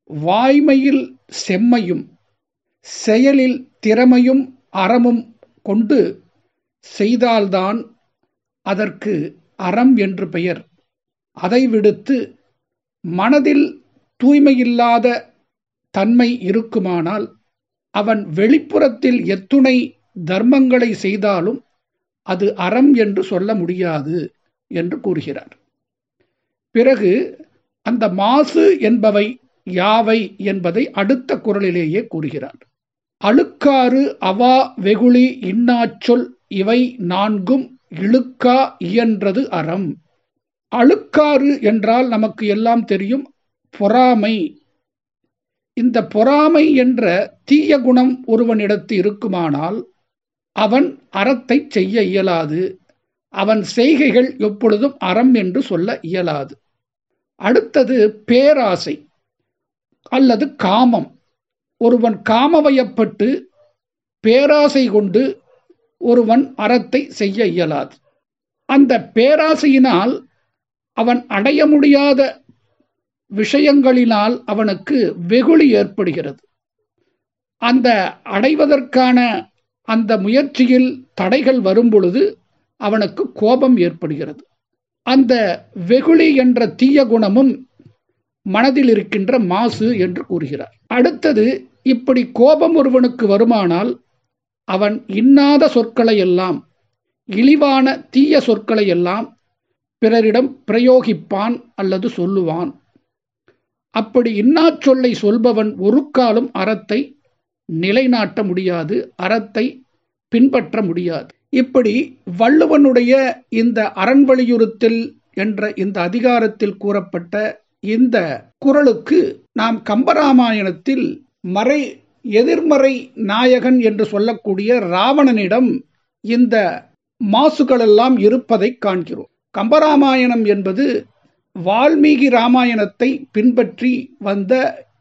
வாய்மையில் செம்மையும் செயலில் திறமையும் அறமும் கொண்டு செய்தால்தான் அதற்கு அறம் என்று பெயர் அதை விடுத்து மனதில் தூய்மையில்லாத தன்மை இருக்குமானால் அவன் வெளிப்புறத்தில் எத்துணை தர்மங்களை செய்தாலும் அது அறம் என்று சொல்ல முடியாது என்று கூறுகிறார் பிறகு அந்த மாசு என்பவை யாவை என்பதை அடுத்த குரலிலேயே கூறுகிறார் அழுக்காறு அவா வெகுளி இன்னாச்சொல் இவை நான்கும் இழுக்கா இயன்றது அறம் அழுக்காறு என்றால் நமக்கு எல்லாம் தெரியும் பொறாமை இந்த பொறாமை என்ற தீய குணம் ஒருவனிடத்து இருக்குமானால் அவன் அறத்தை செய்ய இயலாது அவன் செய்கைகள் எப்பொழுதும் அறம் என்று சொல்ல இயலாது அடுத்தது பேராசை அல்லது காமம் ஒருவன் காமவயப்பட்டு பேராசை கொண்டு ஒருவன் அறத்தை செய்ய இயலாது அந்த பேராசையினால் அவன் அடைய முடியாத விஷயங்களினால் அவனுக்கு வெகுளி ஏற்படுகிறது அந்த அடைவதற்கான அந்த முயற்சியில் தடைகள் வரும் பொழுது அவனுக்கு கோபம் ஏற்படுகிறது அந்த வெகுளி என்ற தீய குணமும் மனதில் இருக்கின்ற மாசு என்று கூறுகிறார் அடுத்தது இப்படி கோபம் ஒருவனுக்கு வருமானால் அவன் இன்னாத சொற்களை எல்லாம் இழிவான தீய சொற்களை எல்லாம் பிறரிடம் பிரயோகிப்பான் அல்லது சொல்லுவான் அப்படி இன்னாச் சொல்லை சொல்பவன் ஒரு காலம் அறத்தை நிலைநாட்ட முடியாது அறத்தை பின்பற்ற முடியாது இப்படி வள்ளுவனுடைய இந்த அரண் வலியுறுத்தல் என்ற இந்த அதிகாரத்தில் கூறப்பட்ட இந்த குரலுக்கு நாம் கம்பராமாயணத்தில் மறை எதிர்மறை நாயகன் என்று சொல்லக்கூடிய ராவணனிடம் இந்த மாசுகளெல்லாம் இருப்பதை காண்கிறோம் கம்பராமாயணம் என்பது வால்மீகி ராமாயணத்தை பின்பற்றி வந்த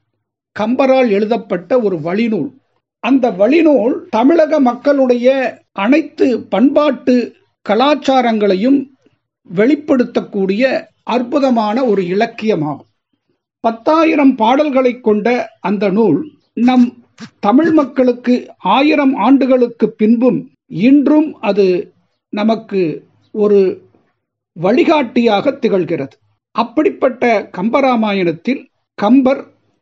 கம்பரால் எழுதப்பட்ட ஒரு வழிநூல் அந்த வழிநூல் தமிழக மக்களுடைய அனைத்து பண்பாட்டு கலாச்சாரங்களையும் வெளிப்படுத்தக்கூடிய அற்புதமான ஒரு இலக்கியமாகும் பத்தாயிரம் பாடல்களை கொண்ட அந்த நூல் நம் தமிழ் மக்களுக்கு ஆயிரம் ஆண்டுகளுக்கு பின்பும் இன்றும் அது நமக்கு ஒரு வழிகாட்டியாக திகழ்கிறது அப்படிப்பட்ட கம்பராமாயணத்தில் கம்பர்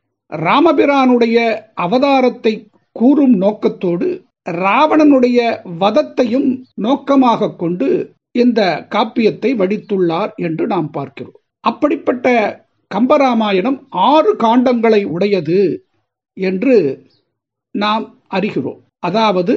ராமபிரானுடைய அவதாரத்தை கூறும் நோக்கத்தோடு ராவணனுடைய வதத்தையும் நோக்கமாக கொண்டு இந்த காப்பியத்தை வடித்துள்ளார் என்று நாம் பார்க்கிறோம் அப்படிப்பட்ட கம்பராமாயணம் ஆறு காண்டங்களை உடையது என்று நாம் அறிகிறோம் அதாவது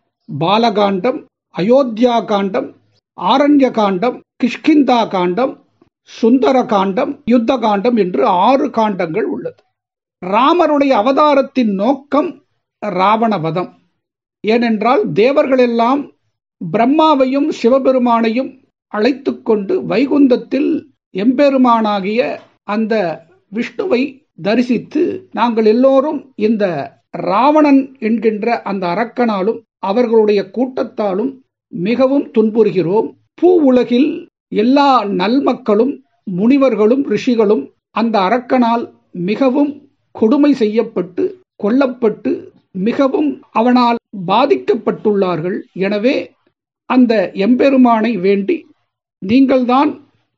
பாலகாண்டம் அயோத்தியா காண்டம் ஆரண்ய காண்டம் கிஷ்கிந்தா காண்டம் சுந்தர காண்டம் யுத்த காண்டம் என்று ஆறு காண்டங்கள் உள்ளது ராமருடைய அவதாரத்தின் நோக்கம் ராவணவதம் ஏனென்றால் தேவர்களெல்லாம் பிரம்மாவையும் சிவபெருமானையும் அழைத்து கொண்டு வைகுந்தத்தில் எம்பெருமானாகிய அந்த விஷ்ணுவை தரிசித்து நாங்கள் எல்லோரும் இந்த ராவணன் என்கின்ற அந்த அரக்கனாலும் அவர்களுடைய கூட்டத்தாலும் மிகவும் துன்புறுகிறோம் பூ உலகில் எல்லா நல்மக்களும் முனிவர்களும் ரிஷிகளும் அந்த அரக்கனால் மிகவும் கொடுமை செய்யப்பட்டு கொல்லப்பட்டு மிகவும் அவனால் பாதிக்கப்பட்டுள்ளார்கள் எனவே அந்த எம்பெருமானை வேண்டி நீங்கள்தான்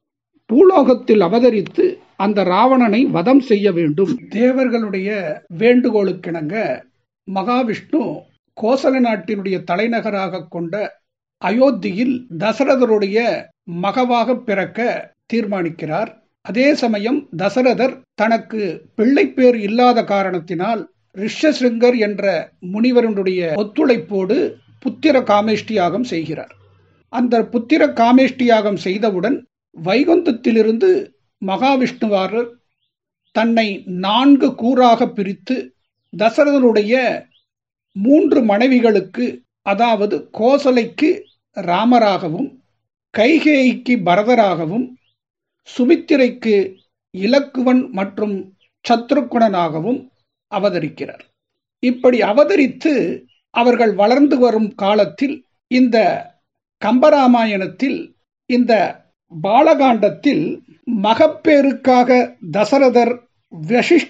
பூலோகத்தில் அவதரித்து அந்த ராவணனை வதம் செய்ய வேண்டும் தேவர்களுடைய வேண்டுகோளுக்கிணங்க மகாவிஷ்ணு கோசல நாட்டினுடைய தலைநகராக கொண்ட அயோத்தியில் தசரதருடைய மகவாக பிறக்க தீர்மானிக்கிறார் அதே சமயம் தசரதர் தனக்கு பிள்ளைப்பேர் இல்லாத காரணத்தினால் ரிஷசிருங்கர் என்ற முனிவருடைய ஒத்துழைப்போடு புத்திர காமேஷ்டியாகம் செய்கிறார் அந்த புத்திர காமேஷ்டியாகம் செய்தவுடன் வைகுந்தத்திலிருந்து மகாவிஷ்ணுவாரர் தன்னை நான்கு கூறாக பிரித்து தசரதனுடைய மூன்று மனைவிகளுக்கு அதாவது கோசலைக்கு ராமராகவும் கைகேயிக்கு பரதராகவும் சுமித்திரைக்கு இலக்குவன் மற்றும் சத்ருகுணனாகவும் அவதரிக்கிறார் இப்படி அவதரித்து அவர்கள் வளர்ந்து வரும் காலத்தில் இந்த கம்பராமாயணத்தில் இந்த பாலகாண்டத்தில் மகப்பேருக்காக தசரதர் வசிஷ்ட